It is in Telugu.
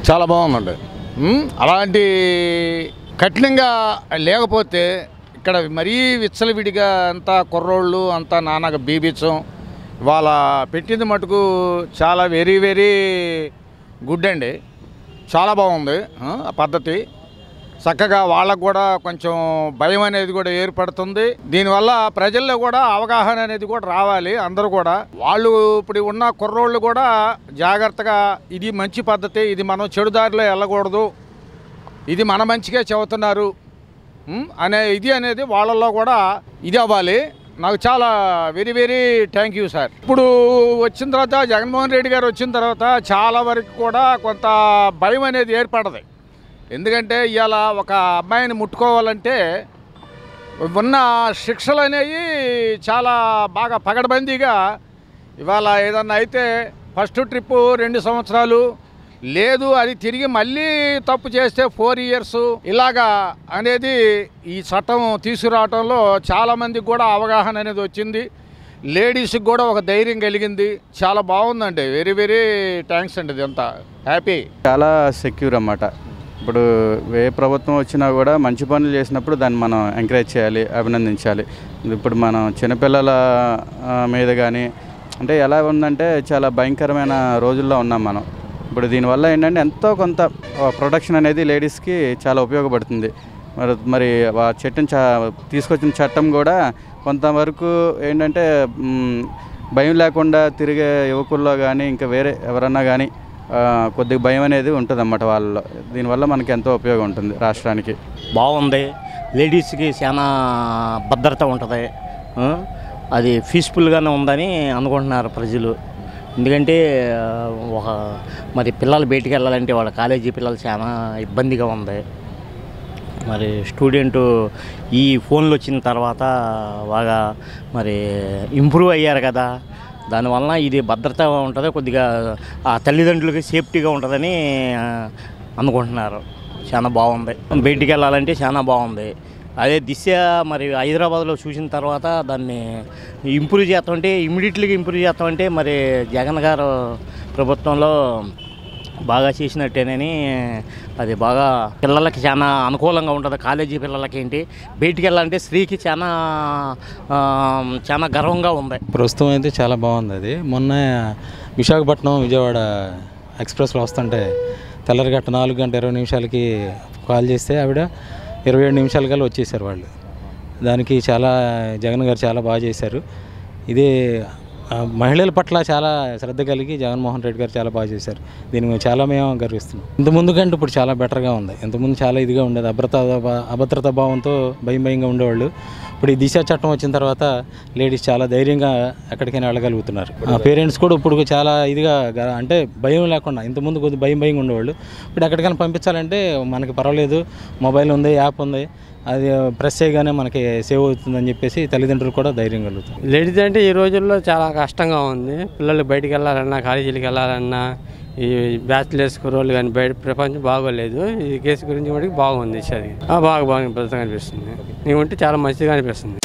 చాలా బాగుందండి ఉమ్, అలాంటి కఠినంగా లేకపోతే ఇక్కడ మరీ విచ్చలవిడిగా అంతా కుర్రోళ్ళు అంతా నాన్నగా బీబీచం వాళ్ళ పెట్టింది మటుకు చాలా వెరీ వెరీ గుడ్ అండి చాలా బాగుంది ఆ, ఆ పద్ధతి చక్కగా వాళ్ళకు కూడా కొంచెం భయం అనేది కూడా ఏర్పడుతుంది దీనివల్ల ప్రజల్లో కూడా అవగాహన అనేది కూడా రావాలి అందరూ కూడా వాళ్ళు ఇప్పుడు ఉన్న కుర్రోళ్ళు కూడా జాగ్రత్తగా ఇది మంచి పద్ధతి ఇది మనం చెడు దారిలో వెళ్ళకూడదు ఇది మన మంచిగా చెబుతున్నారు ఉమ్, అనే ఇది అనేది వాళ్ళల్లో కూడా ఇది అవ్వాలి నాకు చాలా very very thank you sir ఇప్పుడు వచ్చిన తర్వాత జగన్మోహన్ రెడ్డి గారు వచ్చిన తర్వాత చాలా వరకు కూడా కొంత భయం అనేది ఏర్పడదు ఎందుకంటే ఇవాళ ఒక అబ్బాయిని ముట్టుకోవాలంటే ఉన్న శిక్షలు అనేవి చాలా బాగా పగడబందీగా ఇవాళ ఏదన్నా అయితే ఫస్ట్ ట్రిప్పు రెండు సంవత్సరాలు లేదు అది తిరిగి మళ్ళీ తప్పు చేస్తే ఫోర్ ఇయర్స్ ఇలాగా అనేది ఈ చట్టం తీసుకురావటంలో చాలామందికి కూడా అవగాహన అనేది వచ్చింది లేడీస్కి కూడా ఒక ధైర్యం కలిగింది చాలా బాగుందండి వెరీ వెరీ థ్యాంక్స్ అండి ఇదంతా హ్యాపీ చాలా సెక్యూర్ అన్నమాట ఇప్పుడు ఏ ప్రభుత్వం వచ్చినా కూడా మంచి పనులు చేసినప్పుడు దాన్ని మనం ఎంకరేజ్ చేయాలి అభినందించాలి ఇప్పుడు మనం చిన్నపిల్లల ఆ, మీద కానీ అంటే ఎలా ఉందంటే చాలా భయంకరమైన రోజుల్లో ఉన్నాం మనం ఇప్పుడు దీనివల్ల ఏంటంటే ఎంతో కొంత ప్రొటెక్షన్ అనేది లేడీస్కి చాలా ఉపయోగపడుతుంది మరి మరి ఆ చట్టం చా తీసుకొచ్చిన చట్టం కూడా కొంతవరకు ఏంటంటే మ్, భయం లేకుండా తిరిగే యువకుల్లో కానీ ఇంకా వేరే ఎవరన్నా కానీ ఆ, కొద్దిగా భయం అనేది ఉంటుంది అన్నమాట వాళ్ళలో దీనివల్ల మనకి ఎంతో ఉపయోగం ఉంటుంది రాష్ట్రానికి బాగుంది లేడీస్కి చాలా భద్రత ఉంటుంది ఆ, అది పీస్ఫుల్గానే ఉందని అనుకుంటున్నారు ప్రజలు ఎందుకంటే ఆ, ఒక మరి పిల్లలు బయటికి వెళ్ళాలంటే వాళ్ళ కాలేజీ పిల్లలు చాలా ఇబ్బందిగా ఉంది మరి స్టూడెంట్ ఈ ఫోన్లు వచ్చిన తర్వాత బాగా మరి ఇంప్రూవ్ అయ్యారు కదా దానివల్ల ఇది భద్రత ఉంటుంది కొద్దిగా ఆ తల్లిదండ్రులకి సేఫ్టీగా ఉంటుందని ఆ, అనుకుంటున్నారు చాలా బాగుంది బయటికి వెళ్ళాలంటే చాలా బాగుంది అదే దిశ మరి హైదరాబాద్లో చూసిన తర్వాత దాన్ని ఇంప్రూవ్ చేస్తామంటే ఇమీడియట్లీగా ఇంప్రూవ్ చేస్తామంటే మరి జగన్ గారు ప్రభుత్వంలో బాగా చేసినట్టేనని అది బాగా పిల్లలకి చాలా అనుకూలంగా ఉంటుంది కాలేజీ పిల్లలకి ఏంటి బయటికి వెళ్ళాలంటే స్త్రీకి చాలా ఆ, చాలా గర్వంగా ఉంది ప్రస్తుతం అయితే చాలా బాగుంది అది మొన్న విశాఖపట్నం విజయవాడ ఎక్స్ప్రెస్లో వస్తుంటే తెల్లరిగట్ట నాలుగు గంట ఇరవై నిమిషాలకి కాల్ చేస్తే ఆవిడ ఇరవై ఏడు నిమిషాలకల్లా వచ్చేసారు వాళ్ళు దానికి చాలా జగన్ గారు చాలా బాగా చేశారు ఇది ఆ, మహిళల పట్ల చాలా శ్రద్ధ కలిగి జగన్మోహన్ రెడ్డి గారు చాలా బాగా చేశారు దీన్ని మేము చాలా మేము గర్విస్తున్నాం ఇంతకుముందు కంటే ఇప్పుడు చాలా బెటర్గా ఉంది ఇంతకుముందు చాలా ఇదిగా ఉండేది అభద్రత అభద్రతా భావంతో భయం భయంగా ఉండేవాళ్ళు ఇప్పుడు ఈ దిశ చట్టం వచ్చిన తర్వాత లేడీస్ చాలా ధైర్యంగా ఎక్కడికైనా వెళ్ళగలుగుతున్నారు పేరెంట్స్ కూడా ఇప్పుడు చాలా ఇదిగా గ- అంటే భయం లేకుండా ఇంతకుముందు కొద్దిగా భయం భయంగా ఉండేవాళ్ళు ఇప్పుడు ఎక్కడికైనా పంపించాలంటే మనకి పర్వాలేదు మొబైల్ ఉంది యాప్ ఉంది అది ప్రెస్ చేయగానే మనకి సేవ్ అవుతుందని చెప్పేసి తల్లిదండ్రులు కూడా ధైర్యం కలుగుతుంది లేడీస్ అంటే ఈ రోజుల్లో చాలా కష్టంగా ఉంది పిల్లలు బయటికి వెళ్ళాలన్నా కాలేజీలకు వెళ్ళాలన్నా ఈ బ్యాచిలర్స్ కుర్రోళ్ళు కానీ బయట ప్రపంచం బాగోలేదు ఈ కేసు గురించి మటుకు బాగుంది అది బాగా బాగా భద్రతగా అనిపిస్తుంది నీ ఉంటే చాలా మంచిగా అనిపిస్తుంది